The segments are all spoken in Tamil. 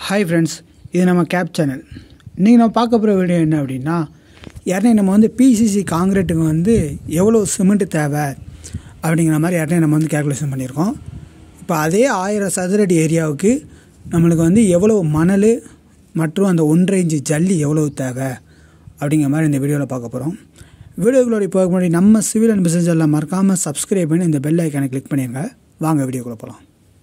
ஹாய் ஃப்ரெண்ட்ஸ் இது நம்ம கேப் சேனல் இன்றைக்கி நம்ம பார்க்க போகிற வீடியோ என்ன அப்படின்னா யாருனே நம்ம வந்து பிசிசி காங்கிரீட்டுக்கு வந்து எவ்வளோ சிமெண்ட் தேவை அப்படிங்கிற மாதிரி யாருனே நம்ம வந்து கேல்குலேஷன் பண்ணியிருக்கோம் இப்போ அதே ஆயிரம் சதுரடி ஏரியாவுக்கு நம்மளுக்கு வந்து எவ்வளோ மணல் மற்றும் அந்த ஒன்றரை இன்ச்சு ஜல்லி எவ்வளோ தேவை அப்படிங்கிற மாதிரி இந்த வீடியோவில் பார்க்க போகிறோம் வீடியோக்குள்ளோட போக முன்னாடி நம்ம சிவில் அண்ட் பிஸ்னஸ் எல்லாம் மறக்காமல் சப்ஸ்கிரைப் பண்ணி இந்த பெல் ஐக்கானை கிளிக் பண்ணிடுங்க வாங்க வீடியோக்குள்ளே போகலாம்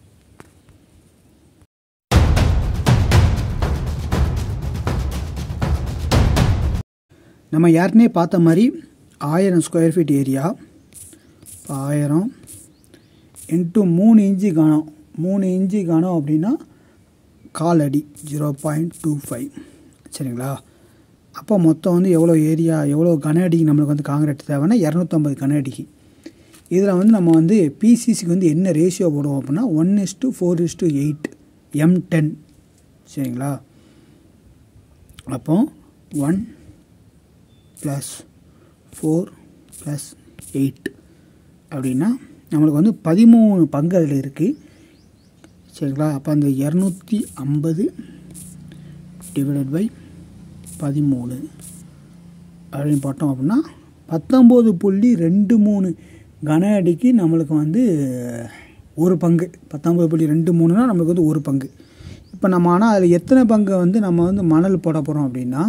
நம்ம யாருனே பார்த்த மாதிரி ஆயிரம் ஸ்கொயர் ஃபீட் ஏரியா இப்போ ஆயிரம் இன்ட்டு மூணு இன்ச்சு கணம் மூணு இன்ச்சு கணம் அப்படின்னா கால் அடி ஜீரோ பாயிண்ட் டூ ஃபைவ் சரிங்களா அப்போ மொத்தம் வந்து எவ்வளோ ஏரியா எவ்வளோ கன அடிக்கு நம்மளுக்கு வந்து காங்கிரீட் தேவைன்னா இரநூத்தம்பது கன அடிக்கு இதில் வந்து நம்ம வந்து பிசிசிக்கு வந்து என்ன ரேஷியோ போடுவோம் அப்படின்னா one is to four is to eight M ten சரிங்களா அப்போ one plus four plus eight அப்படின்னா நம்மளுக்கு வந்து பதிமூணு பங்கு அதில் இருக்குது சரிங்களா அப்போ அந்த இரநூத்தி ஐம்பது டிவைடட் பை பதிமூணு அப்படின்னு போட்டோம் அப்படின்னா பத்தொம்போது புள்ளி ரெண்டு மூணு கன அடிக்கு நம்மளுக்கு வந்து ஒரு பங்கு பத்தொம்பது புள்ளி ரெண்டு மூணுனா நம்மளுக்கு வந்து ஒரு பங்கு இப்போ நம்ம ஆனால் அதில் எத்தனை பங்கு வந்து நம்ம வந்து மணல் போட போகிறோம் அப்படின்னா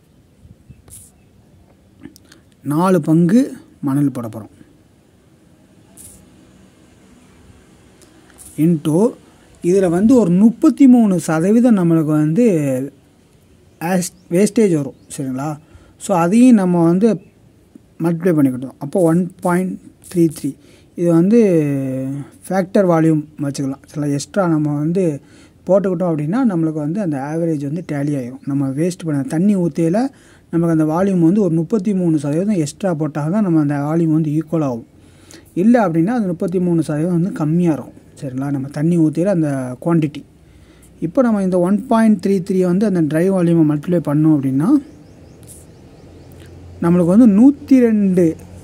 நாலு பங்கு மணல் போட போகிறோம் இன்டோ இதில் வந்து ஒரு முப்பத்தி மூணு சதவீதம் நம்மளுக்கு வந்து ஆஸ் வேஸ்டேஜ் வரும் சரிங்களா ஸோ அதையும் நம்ம வந்து மல்டிப்ளை பண்ணிக்கிட்டோம் அப்போ ஒன் பாயிண்ட் த்ரீ த்ரீ இது வந்து ஃபேக்டர் வால்யூம் வச்சுக்கலாம் சில எக்ஸ்ட்ரா நம்ம வந்து போட்டுக்கிட்டோம் அப்படின்னா நம்மளுக்கு வந்து அந்த ஆவரேஜ் வந்து டேலி ஆகிடும் நம்ம வேஸ்ட் பண்ண தண்ணி ஊற்றியில் நமக்கு அந்த வால்யூம் வந்து ஒரு முப்பத்தி மூணு சதவீதம் எக்ஸ்ட்ரா போட்டால் தான் நம்ம அந்த வால்யூம் வந்து ஈக்குவல் ஆகும் இல்லை அப்படின்னா அது முப்பத்தி மூணு சதவீதம் வந்து கம்மியாக இருக்கும் சரிங்களா நம்ம தண்ணி ஊற்றியில் அந்த குவான்டிட்டி இப்போ நம்ம இந்த ஒன் பாயிண்ட் த்ரீ த்ரீ வந்து அந்த ட்ரை வால்யூமை மல்டிப்ளை பண்ணோம் அப்படின்னா நம்மளுக்கு வந்து நூற்றி ரெண்டு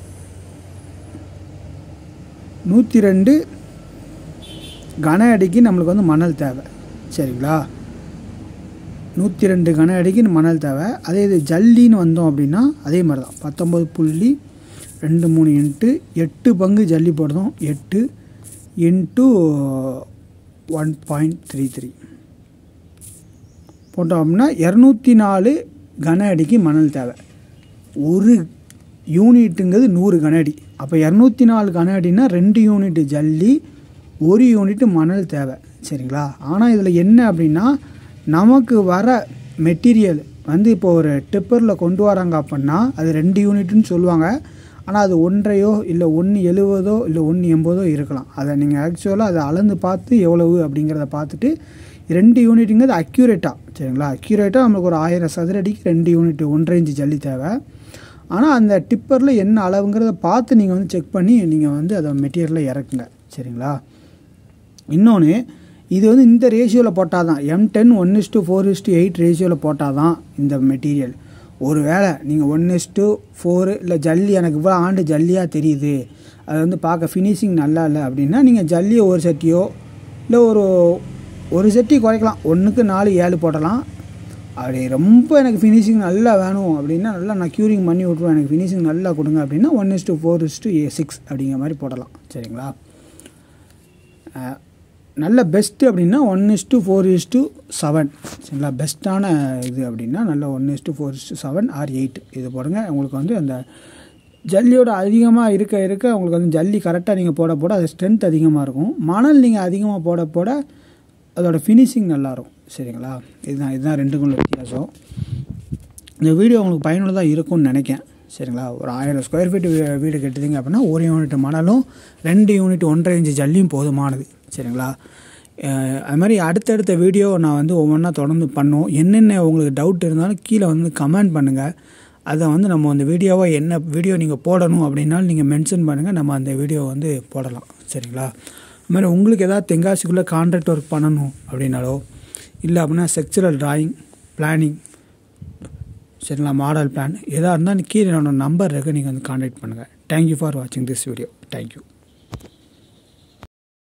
நூற்றி ரெண்டு கன அடிக்கு நம்மளுக்கு வந்து மணல் தேவை சரிங்களா நூற்றி ரெண்டு கன அடிக்கு மணல் தேவை அதே இது ஜல்லின்னு வந்தோம் அப்படின்னா அதே மாதிரி தான் பத்தொம்பது புள்ளி ரெண்டு மூணு இன்ட்டு எட்டு பங்கு ஜல்லி போடுறோம் எட்டு into one point three three போட்டோம் அப்படின்னா இரநூத்தி நாலு கன அடிக்கு மணல் தேவை ஒரு யூனிட்டுங்கிறது நூறு கன அடி அப்போ இரநூத்தி நாலு கன அடினா ரெண்டு யூனிட்டு ஜல்லி ஒரு யூனிட்டு மணல் தேவை சரிங்களா ஆனால் இதில் என்ன அப்படின்னா நமக்கு வர மெட்டீரியல் வந்து இப்போ ஒரு டிப்பரில் கொண்டு வராங்க அப்படின்னா அது ரெண்டு யூனிட்னு சொல்லுவாங்க ஆனால் அது ஒன்றையோ இல்லை ஒன்று எழுவதோ இல்லை ஒன்று எண்பதோ இருக்கலாம் அதை நீங்கள் ஆக்சுவலாக அதை அளந்து பார்த்து எவ்வளவு அப்படிங்கிறத பார்த்துட்டு ரெண்டு யூனிட்டுங்கிறது அக்யூரேட்டாக சரிங்களா அக்யூரேட்டாக நம்மளுக்கு ஒரு ஆயிரம் சதுரடிக்கு ரெண்டு யூனிட் ஒன்றரை இன்ச்சு ஜல்லி தேவை ஆனால் அந்த டிப்பரில் என்ன அளவுங்கிறத பார்த்து நீங்கள் வந்து செக் பண்ணி நீங்கள் வந்து அதை மெட்டீரியலில் இறக்குங்க சரிங்களா இன்னொன்று இது வந்து இந்த ரேஷியோவில் போட்டால் தான் M ten one is to four is to eight ரேஷியோவில் போட்டால் தான் இந்த மெட்டீரியல் ஒரு வேளை நீங்கள் ஒன் இஸ் டு ஃபோரு இல்லை ஜல்லி எனக்கு இவ்வளோ ஆண்டு ஜல்லியாக தெரியுது அது வந்து பார்க்க ஃபினிஷிங் நல்லா இல்லை அப்படின்னா நீங்கள் ஜல்லியை ஒரு செட்டியோ இல்லை ஒரு ஒரு செட்டி குறைக்கலாம் ஒன்றுக்கு நாலு ஏழு போடலாம் அப்படி ரொம்ப எனக்கு ஃபினிஷிங் நல்லா வேணும் அப்படின்னா நல்லா நான் க்யூரிங் பண்ணி விட்ருவேன் எனக்கு ஃபினிஷிங் நல்லா கொடுங்க அப்படின்னா one is to four is to a six அப்படிங்கிற மாதிரி போடலாம் சரிங்களா நல்ல பெஸ்ட்டு அப்படின்னா one is to four is to seven சரிங்களா பெஸ்ட்டான இது அப்படின்னா நல்ல one is to four is to seven or eight இது போடுங்க உங்களுக்கு வந்து அந்த ஜல்லியோட அதிகமாக இருக்க இருக்க உங்களுக்கு வந்து ஜல்லி கரெக்டாக நீங்கள் போட போட அது ஸ்ட்ரென்த் அதிகமாக இருக்கும் மணல் நீங்கள் அதிகமாக போட போட அதோட ஃபினிஷிங் நல்லாயிருக்கும் சரிங்களா இதுதான் இதுதான் ரெண்டுக்கும் உள்ள வித்தியாசம் இந்த வீடியோ உங்களுக்கு பயனுள்ளதாக இருக்கும்னு நினைக்கேன் சரிங்களா ஒரு ஆயிரம் ஸ்கொயர் ஃபீட் வீடு கட்டுறீங்க அப்படின்னா ஒரு யூனிட் மணலும் ரெண்டு யூனிட் ஒன்றரை இன்ச்சு ஜல்லியும் போதுமானது சரிங்களா அது மாதிரி அடுத்தடுத்த வீடியோ நான் வந்து ஒவ்வொன்றா தொடர்ந்து பண்ணுவோம் என்னென்ன உங்களுக்கு டவுட் இருந்தாலும் கீழே வந்து கமெண்ட் பண்ணுங்கள் அதை வந்து நம்ம அந்த வீடியோவை என்ன வீடியோ நீங்கள் போடணும் அப்படின்னாலும் நீங்கள் மென்ஷன் பண்ணுங்கள் நம்ம அந்த வீடியோ வந்து போடலாம் சரிங்களா அது மாதிரி உங்களுக்கு எதாவது தெங்காசிக்குள்ளே கான்ட்ராக்ட் ஒர்க் பண்ணணும் அப்படின்னாலோ இல்லை அப்படின்னா செக்சுரல் ட்ராயிங் பிளானிங் சரிங்களா மாடல் பிளான் எதாக இருந்தால் கீழே என்னோடய நம்பர் இருக்குது நீங்கள் வந்து கான்டாக்ட் பண்ணுங்கள் தேங்க்யூ ஃபார் வாட்சிங் திஸ் வீடியோ தேங்க்யூ